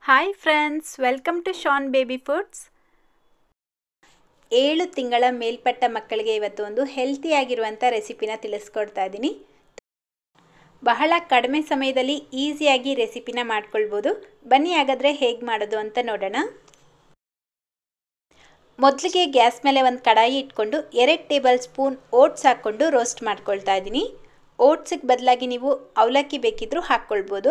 hi friends welcome to Shan baby foods ಏಳು ತಿಂಗಳ ಮೇಲ್ಪಟ್ಟ ಮಕ್ಕಳಿಗೆ ಇವತ್ತು ಒಂದು ಹೆಲ್ತಿಯಾಗಿರುವಂಥ ರೆಸಿಪಿನ ತಿಳಿಸ್ಕೊಡ್ತಾ ಇದ್ದೀನಿ ಬಹಳ ಕಡಿಮೆ ಸಮಯದಲ್ಲಿ ಈಸಿಯಾಗಿ ರೆಸಿಪಿನ ಮಾಡ್ಕೊಳ್ಬೋದು ಬನ್ನಿ ಹಾಗಾದರೆ ಹೇಗೆ ಮಾಡೋದು ಅಂತ ನೋಡೋಣ ಮೊದಲಿಗೆ ಗ್ಯಾಸ್ ಮೇಲೆ ಒಂದು ಕಡಾಯಿ ಇಟ್ಕೊಂಡು ಎರಡು ಟೇಬಲ್ ಸ್ಪೂನ್ ಓಟ್ಸ್ ಹಾಕ್ಕೊಂಡು ರೋಸ್ಟ್ ಮಾಡ್ಕೊಳ್ತಾ ಇದ್ದೀನಿ ಓಟ್ಸಿಗೆ ಬದಲಾಗಿ ನೀವು ಅವಲಕ್ಕಿ ಬೇಕಿದ್ರೂ ಹಾಕ್ಕೊಳ್ಬೋದು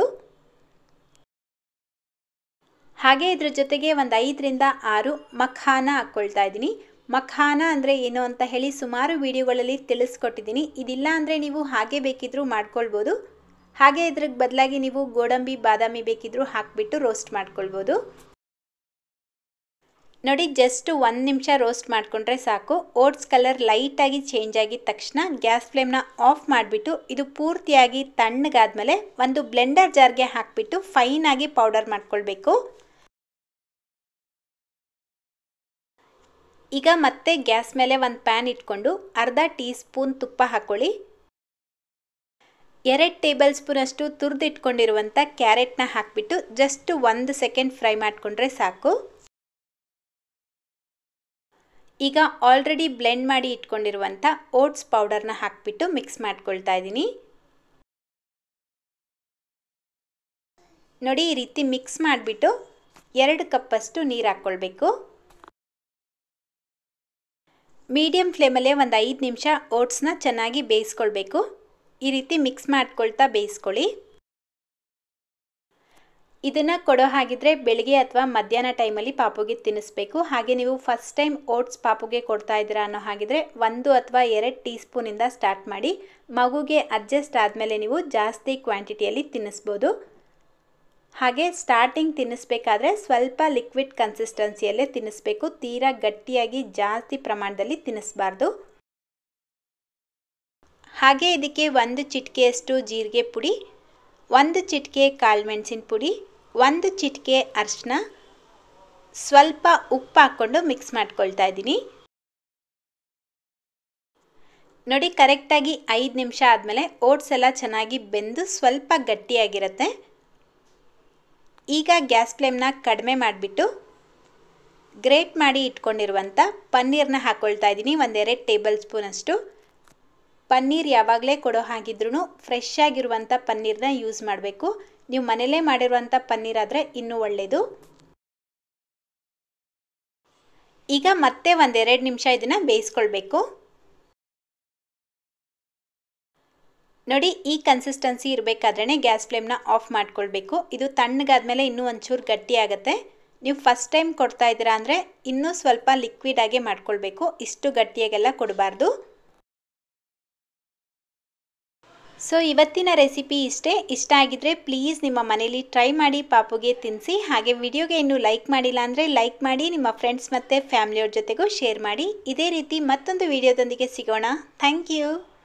ಹಾಗೆ ಇದ್ರ ಜೊತೆಗೆ ಒಂದು ಐದರಿಂದ ಆರು ಮಖಾನ ಹಾಕ್ಕೊಳ್ತಾ ಇದ್ದೀನಿ ಮಖಾನ ಅಂದರೆ ಏನು ಅಂತ ಹೇಳಿ ಸುಮಾರು ವಿಡಿಯೋಗಳಲ್ಲಿ ತಿಳಿಸ್ಕೊಟ್ಟಿದ್ದೀನಿ ಇದಿಲ್ಲ ಅಂದರೆ ನೀವು ಹಾಗೆ ಬೇಕಿದ್ರೂ ಮಾಡ್ಕೊಳ್ಬೋದು ಹಾಗೆ ಇದ್ರಿಗೆ ಬದಲಾಗಿ ನೀವು ಗೋಡಂಬಿ ಬಾದಾಮಿ ಬೇಕಿದ್ರೂ ಹಾಕಿಬಿಟ್ಟು ರೋಸ್ಟ್ ಮಾಡ್ಕೊಳ್ಬೋದು ನೋಡಿ ಜಸ್ಟ್ ಒಂದು ನಿಮಿಷ ರೋಸ್ಟ್ ಮಾಡಿಕೊಂಡ್ರೆ ಸಾಕು ಓಟ್ಸ್ ಕಲರ್ ಲೈಟಾಗಿ ಚೇಂಜ್ ಆಗಿದ ತಕ್ಷಣ ಗ್ಯಾಸ್ ಫ್ಲೇಮ್ನ ಆಫ್ ಮಾಡಿಬಿಟ್ಟು ಇದು ಪೂರ್ತಿಯಾಗಿ ತಣ್ಣಗಾದ್ಮೇಲೆ ಒಂದು ಬ್ಲೆಂಡರ್ ಜಾರ್ಗೆ ಹಾಕಿಬಿಟ್ಟು ಫೈನಾಗಿ ಪೌಡರ್ ಮಾಡ್ಕೊಳ್ಬೇಕು ಈಗ ಮತ್ತೆ ಗ್ಯಾಸ್ ಮೇಲೆ ಒಂದು ಪ್ಯಾನ್ ಇಟ್ಕೊಂಡು ಅರ್ಧ ಟೀ ಸ್ಪೂನ್ ತುಪ್ಪ ಹಾಕ್ಕೊಳ್ಳಿ ಎರಡು ಟೇಬಲ್ ಸ್ಪೂನಷ್ಟು ತುರಿದಿಟ್ಕೊಂಡಿರುವಂಥ ಕ್ಯಾರೆಟ್ನ ಹಾಕಿಬಿಟ್ಟು ಜಸ್ಟ್ ಒಂದು ಸೆಕೆಂಡ್ ಫ್ರೈ ಮಾಡಿಕೊಂಡ್ರೆ ಸಾಕು ಈಗ ಆಲ್ರೆಡಿ ಬ್ಲೆಂಡ್ ಮಾಡಿ ಇಟ್ಕೊಂಡಿರುವಂಥ ಓಟ್ಸ್ ಪೌಡರ್ನ ಹಾಕಿಬಿಟ್ಟು ಮಿಕ್ಸ್ ಮಾಡ್ಕೊಳ್ತಾ ಇದ್ದೀನಿ ನೋಡಿ ಈ ರೀತಿ ಮಿಕ್ಸ್ ಮಾಡಿಬಿಟ್ಟು ಎರಡು ಕಪ್ಪಷ್ಟು ನೀರು ಹಾಕ್ಕೊಳ್ಬೇಕು ಮೀಡಿಯಮ್ ಫ್ಲೇಮಲ್ಲೇ ಒಂದು ಐದು ನಿಮಿಷ ಓಟ್ಸ್ನ ಚೆನ್ನಾಗಿ ಬೇಯಿಸ್ಕೊಳ್ಬೇಕು ಈ ರೀತಿ ಮಿಕ್ಸ್ ಮಾಡ್ಕೊಳ್ತಾ ಬೇಯಿಸ್ಕೊಳ್ಳಿ ಇದನ್ನು ಕೊಡೋ ಹಾಗಿದ್ರೆ ಬೆಳಗ್ಗೆ ಅಥವಾ ಮಧ್ಯಾಹ್ನ ಟೈಮಲ್ಲಿ ಪಾಪುಗೆ ತಿನ್ನಿಸ್ಬೇಕು ಹಾಗೆ ನೀವು ಫಸ್ಟ್ ಟೈಮ್ ಓಟ್ಸ್ ಪಾಪುಗೆ ಕೊಡ್ತಾ ಇದ್ದೀರಾ ಅನ್ನೋ ಹಾಗಿದ್ರೆ ಒಂದು ಅಥವಾ ಎರಡು ಟೀ ಸ್ಪೂನಿಂದ ಸ್ಟಾರ್ಟ್ ಮಾಡಿ ಮಗುಗೆ ಅಡ್ಜಸ್ಟ್ ಆದಮೇಲೆ ನೀವು ಜಾಸ್ತಿ ಕ್ವಾಂಟಿಟಿಯಲ್ಲಿ ತಿನ್ನಿಸ್ಬೋದು ಹಾಗೆ ಸ್ಟಾರ್ಟಿಂಗ್ ತಿನ್ನಿಸ್ಬೇಕಾದ್ರೆ ಸ್ವಲ್ಪ ಲಿಕ್ವಿಡ್ ಕನ್ಸಿಸ್ಟೆನ್ಸಿಯಲ್ಲೇ ತಿನ್ನಿಸ್ಬೇಕು ತೀರಾ ಗಟ್ಟಿಯಾಗಿ ಜಾಸ್ತಿ ಪ್ರಮಾಣದಲ್ಲಿ ತಿನ್ನಿಸ್ಬಾರ್ದು ಹಾಗೆ ಇದಕ್ಕೆ ಒಂದು ಚಿಟಿಕೆಯಷ್ಟು ಜೀರಿಗೆ ಪುಡಿ ಒಂದು ಚಿಟಿಕೆ ಕಾಳುಮೆಣಸಿನ ಪುಡಿ ಒಂದು ಚಿಟಿಕೆ ಅರಿಶಿನ ಸ್ವಲ್ಪ ಉಪ್ಪು ಹಾಕ್ಕೊಂಡು ಮಿಕ್ಸ್ ಮಾಡ್ಕೊಳ್ತಾ ಇದ್ದೀನಿ ನೋಡಿ ಕರೆಕ್ಟಾಗಿ ಐದು ನಿಮಿಷ ಆದಮೇಲೆ ಓಟ್ಸ್ ಎಲ್ಲ ಚೆನ್ನಾಗಿ ಬೆಂದು ಸ್ವಲ್ಪ ಗಟ್ಟಿಯಾಗಿರುತ್ತೆ ಈಗ ಗ್ಯಾಸ್ ಫ್ಲೇಮ್ನ ಕಡಿಮೆ ಮಾಡಿಬಿಟ್ಟು ಗ್ರೇಟ್ ಮಾಡಿ ಇಟ್ಕೊಂಡಿರುವಂಥ ಪನ್ನೀರನ್ನ ಹಾಕ್ಕೊಳ್ತಾ ಇದ್ದೀನಿ ಒಂದೆರಡು ಟೇಬಲ್ ಸ್ಪೂನಷ್ಟು ಪನ್ನೀರ್ ಯಾವಾಗಲೇ ಕೊಡೋ ಹಾಗಿದ್ರೂ ಫ್ರೆಶ್ ಆಗಿರುವಂಥ ಪನ್ನೀರನ್ನ ಯೂಸ್ ಮಾಡಬೇಕು ನೀವು ಮನೇಲೇ ಮಾಡಿರುವಂಥ ಪನ್ನೀರ್ ಆದರೆ ಇನ್ನೂ ಒಳ್ಳೆಯದು ಈಗ ಮತ್ತೆ ಒಂದೆರಡು ನಿಮಿಷ ಇದನ್ನು ಬೇಯಿಸ್ಕೊಳ್ಬೇಕು ನೋಡಿ ಈ ಕನ್ಸಿಸ್ಟೆನ್ಸಿ ಇರಬೇಕಾದ್ರೇ ಗ್ಯಾಸ್ ಫ್ಲೇಮ್ನ ಆಫ್ ಮಾಡ್ಕೊಳ್ಬೇಕು ಇದು ತಣ್ಣಗಾದ್ಮೇಲೆ ಇನ್ನೂ ಒಂಚೂರು ಗಟ್ಟಿ ಆಗುತ್ತೆ ನೀವು ಫಸ್ಟ್ ಟೈಮ್ ಕೊಡ್ತಾ ಇದ್ದೀರಾ ಅಂದರೆ ಇನ್ನೂ ಸ್ವಲ್ಪ ಲಿಕ್ವಿಡ್ ಆಗಿ ಮಾಡ್ಕೊಳ್ಬೇಕು ಇಷ್ಟು ಗಟ್ಟಿಯಾಗೆಲ್ಲ ಕೊಡಬಾರ್ದು ಸೊ ಇವತ್ತಿನ ರೆಸಿಪಿ ಇಷ್ಟೇ ಇಷ್ಟ ಆಗಿದ್ರೆ ಪ್ಲೀಸ್ ನಿಮ್ಮ ಮನೇಲಿ ಟ್ರೈ ಮಾಡಿ ಪಾಪುಗೆ ತಿನ್ನಿಸಿ ಹಾಗೆ ವಿಡಿಯೋಗೆ ಇನ್ನೂ ಲೈಕ್ ಮಾಡಿಲ್ಲ ಅಂದರೆ ಲೈಕ್ ಮಾಡಿ ನಿಮ್ಮ ಫ್ರೆಂಡ್ಸ್ ಮತ್ತು ಫ್ಯಾಮಿಲಿಯವ್ರ ಜೊತೆಗೂ ಶೇರ್ ಮಾಡಿ ಇದೇ ರೀತಿ ಮತ್ತೊಂದು ವಿಡಿಯೋದೊಂದಿಗೆ ಸಿಗೋಣ ಥ್ಯಾಂಕ್ ಯು